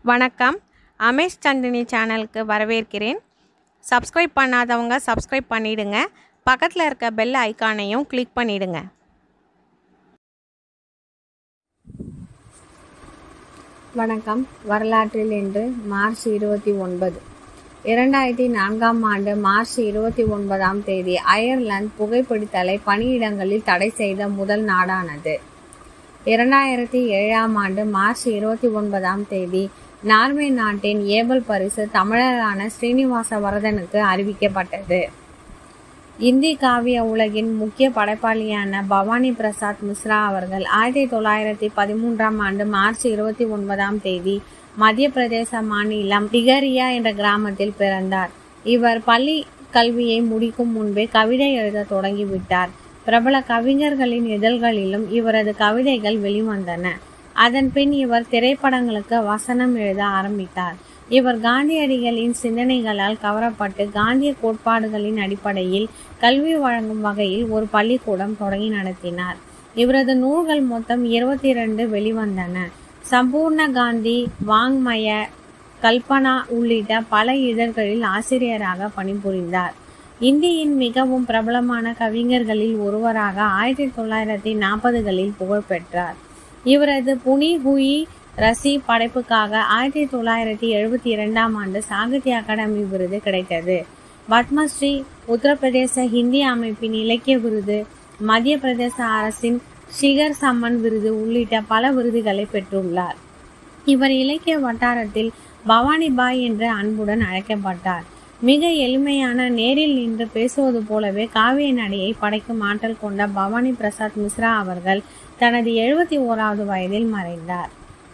வணக்கம் அமேஷ் சந்தினி சேனலுக்கு வரவேற்கிறேன் சப்ஸ்கிரைப் பண்ணாதவங்க சப்ஸ்கிரைப் பண்ணிடுங்க பக்கத்தில் இருக்க பெல் ஐக்கானையும் கிளிக் பண்ணிடுங்க வணக்கம் வரலாற்றில் இன்று மார்ச் இருபத்தி ஒன்பது இரண்டாயிரத்தி நான்காம் ஆண்டு மார்ச் இருபத்தி ஒன்பதாம் தேதி அயர்லாந்து புகைப்பிடித்தலை பணியிடங்களில் தடை செய்த முதல் நாடானது இரண்டாயிரத்தி ஏழாம் ஆண்டு மார்ச் இருபத்தி ஒன்பதாம் தேதி நார்வே நாட்டின் ஏபல் பரிசு தமிழரான ஸ்ரீனிவாச வரதனுக்கு அறிவிக்கப்பட்டது இந்தி காவிய உலகின் முக்கிய படைப்பாளியான பவானி பிரசாத் மிஸ்ரா அவர்கள் ஆயிரத்தி தொள்ளாயிரத்தி பதிமூன்றாம் ஆண்டு மார்ச் இருபத்தி ஒன்பதாம் தேதி மத்திய பிரதேச மாநிலம் டிகரியா என்ற கிராமத்தில் பிறந்தார் இவர் பள்ளி கல்வியை முடிக்கும் முன்பே கவிதை எழுத தொடங்கிவிட்டார் பிரபல கவிஞர்களின் இதழ்களிலும் இவரது கவிதைகள் வெளிவந்தன அதன் பின் இவர் திரைப்படங்களுக்கு வசனம் எழுத ஆரம்பித்தார் இவர் காந்தியடிகளின் சிந்தனைகளால் கவரப்பட்டு காந்திய கோட்பாடுகளின் அடிப்படையில் கல்வி வழங்கும் வகையில் ஒரு பள்ளிக்கூடம் தொடங்கி நடத்தினார் இவரது நூல்கள் மொத்தம் இருபத்தி இரண்டு வெளிவந்தன சம்பூர்ண காந்தி வாங்மய கல்பனா உள்ளிட்ட பல இதழ்களில் ஆசிரியராக பணிபுரிந்தார் இந்தியின் மிகவும் பிரபலமான கவிஞர்களில் ஒருவராக ஆயிரத்தி தொள்ளாயிரத்தி நாற்பதுகளில் புகழ் பெற்றார் இவரது புனி ஹுயி ரசி படைப்புக்காக ஆயிரத்தி தொள்ளாயிரத்தி எழுபத்தி இரண்டாம் ஆண்டு சாகித்ய அகாடமி விருது கிடைத்தது பத்மஸ்ரீ உத்தரப்பிரதேச ஹிந்தி அமைப்பின் இலக்கிய விருது மத்திய பிரதேச அரசின் ஷிகர் சம்மன் விருது உள்ளிட்ட பல விருதுகளை பெற்றுள்ளார் இவர் இலக்கிய வட்டாரத்தில் பவானி பாய் என்று அன்புடன் அழைக்கப்பட்டார் மிக எளிமையான நேரில் நின்று பேசுவது போலவே காவிய நடையை படைக்கும் ஆற்றல் கொண்ட பவானி பிரசாத் மிஸ்ரா அவர்கள் தனது எழுபத்தி ஓராவது வயதில் மறைந்தார்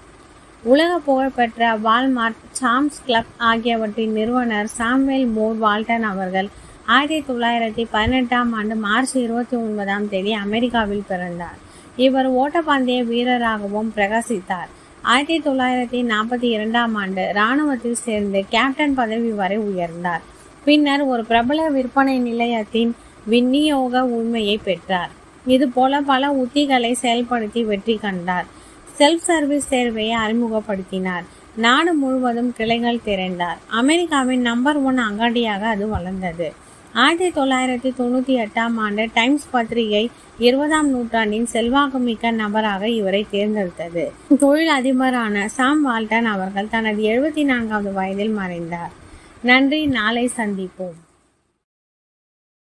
உலக புகழ்பெற்ற வால்மார்ட் சாம்ஸ் கிளப் ஆகியவற்றின் நிறுவனர் சாம்வேல் மோர் வால்டன் அவர்கள் ஆயிரத்தி தொள்ளாயிரத்தி பதினெட்டாம் ஆண்டு மார்ச் இருபத்தி ஒன்பதாம் தேதி அமெரிக்காவில் பிறந்தார் இவர் ஓட்டப்பந்தய வீரராகவும் பிரகாசித்தார் ஆயிரத்தி தொள்ளாயிரத்தி நாற்பத்தி இரண்டாம் ஆண்டு இராணுவத்தில் சேர்ந்து கேப்டன் பதவி வரை உயர்ந்தார் பின்னர் ஒரு பிரபல விற்பனை நிலையத்தின் விநியோக உரிமையை பெற்றார் இது போல பல உத்திகளை செயல்படுத்தி வெற்றி கண்டார் செல்ஃப் சர்வீஸ் தேர்வையை அறிமுகப்படுத்தினார் நாடு முழுவதும் கிளைகள் திறந்தார் அமெரிக்காவின் நம்பர் ஒன் அங்காடியாக அது வளர்ந்தது ஆயிரத்தி தொள்ளாயிரத்தி தொண்ணூத்தி எட்டாம் ஆண்டு டைம்ஸ் பத்திரிகை இருபதாம் நூற்றாண்டின் செல்வாக்குமிக்க நபராக இவரை தேர்ந்தெடுத்தது தொழில் அதிபரான சாம் வால்டன் அவர்கள் தனது எழுபத்தி நான்காவது வயதில் மறைந்தார் நன்றி நாளை சந்திப்போம்